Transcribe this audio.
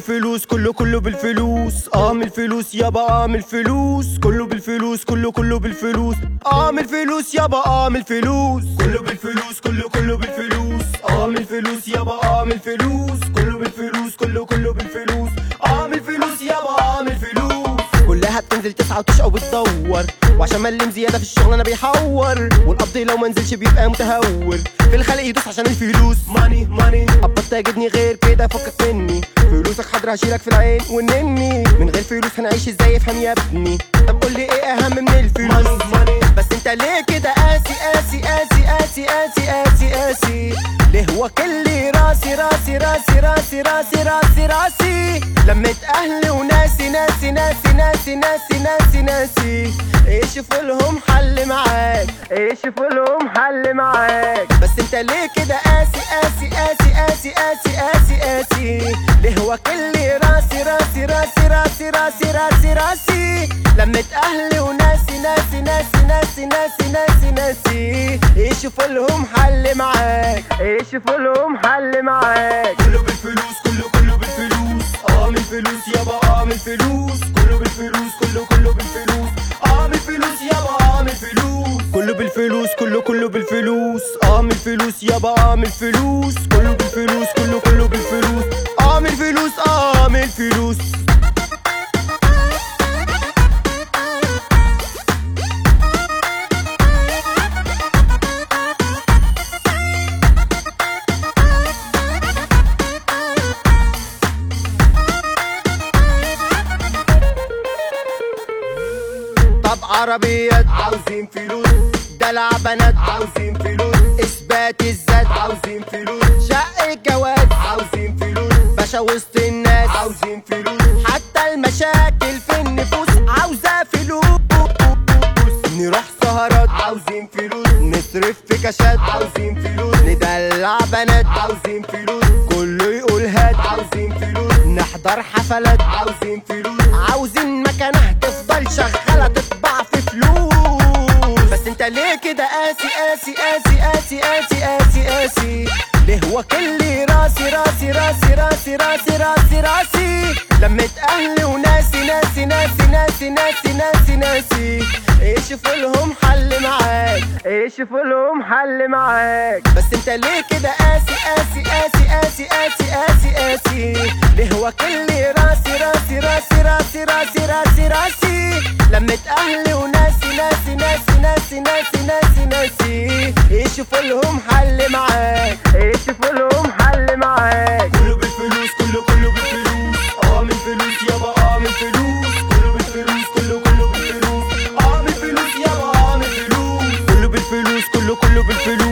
بالفلوس كله كله بالفلوس اعمل فلوس يابا اعمل فلوس كله بالفلوس كله كله بالفلوس اعمل فلوس يابا اعمل فلوس كله بالفلوس كله كله بالفلوس اعمل فلوس يابا اعمل فلوس كله بالفلوس كله كله بالفلوس اعمل فلوس يابا اعمل فلوس كلها بتنزل تسعة وتشقى وبتدور وعشان ملم زيادة في الشغل انا بيحور والقبض لو منزلش بيبقى متهور في الخلق يدوس عشان الفلوس ماني ماني قبضت اجدني غير كده فكك مني فلوسك حاضر هشيلك في العين ونني من غير فلوس هنعيش ازاي افهم يا ابني طب قول لي ايه اهم من الفلوس بس انت ليه كده قاسي قاسي قاسي قاسي قاسي قاسي قاسي ليه هو كل راسي راسي راسي راسي راسي راسي راسي لميت اهلي وناسي ناسي ناسي ناسي ناسي ناسي ناسي ايش لهم حل معاك ايش لهم حل معاك بس انت ليه كده قاسي قاسي قاسي قاسي قاسي قاسي قاسي ليه هو كل راسي راسي راسي راسي راسي راسي راسي لميت اهلي وناسي ناسي ناسي ناسي ناسي ناسي ناسي ايش لهم حل معاك ايش لهم حل معاك كله بالفلوس كله كله بالفلوس اعمل فلوس يابا اعمل فلوس كله بالفلوس كله كله بالفلوس اعمل فلوس يابا اعمل فلوس كله بالفلوس كله كله بالفلوس اعمل فلوس يابا اعمل فلوس كله بالفلوس كله كله بالفلوس اعمل فلوس اعمل فلوس طب عربيات عاوزين فلوس دلع بنات عاوزين فلوس اثبات الذات عاوزين فلوس شق الجواز عاوزين فلوس باشا وسط الناس عاوزين فلوس حتى المشاكل في النفوس عاوزة فلوس نروح سهرات عاوزين فلوس نصرف في كاشات عاوزين فلوس ندلع بنات عاوزين فلوس كله يقول هات عاوزين فلوس نحضر حفلات عاوزين فلوس عاوزين مكانها تفضل شغالة تطبع في فلوس بس انت ليه كده قاسي قاسي قاسي قاسي قاسي قاسي قاسي ليه هو كل راسي راسي راسي راسي راسي راسي راسي لميت اهلي وناسي ناسي ناسي ناسي ناسي ناسي ناسي ايش لهم حل معاك ايش لهم حل معاك بس انت ليه كده قاسي قاسي قاسي قاسي قاسي قاسي قاسي ليه هو كل راسي راسي راسي راسي راسي راسي راسي لميت اهلي وناسي ناسي ناسي ناسي ناسي ناسي ناسي ايش لهم حل معاك ايش لهم حل معاك كله بالفلوس كله كله بالفلوس اعمل فلوس يابا اعمل فلوس كله بالفلوس كله كله بالفلوس اعمل فلوس يابا اعمل فلوس كله بالفلوس كله كله بالفلوس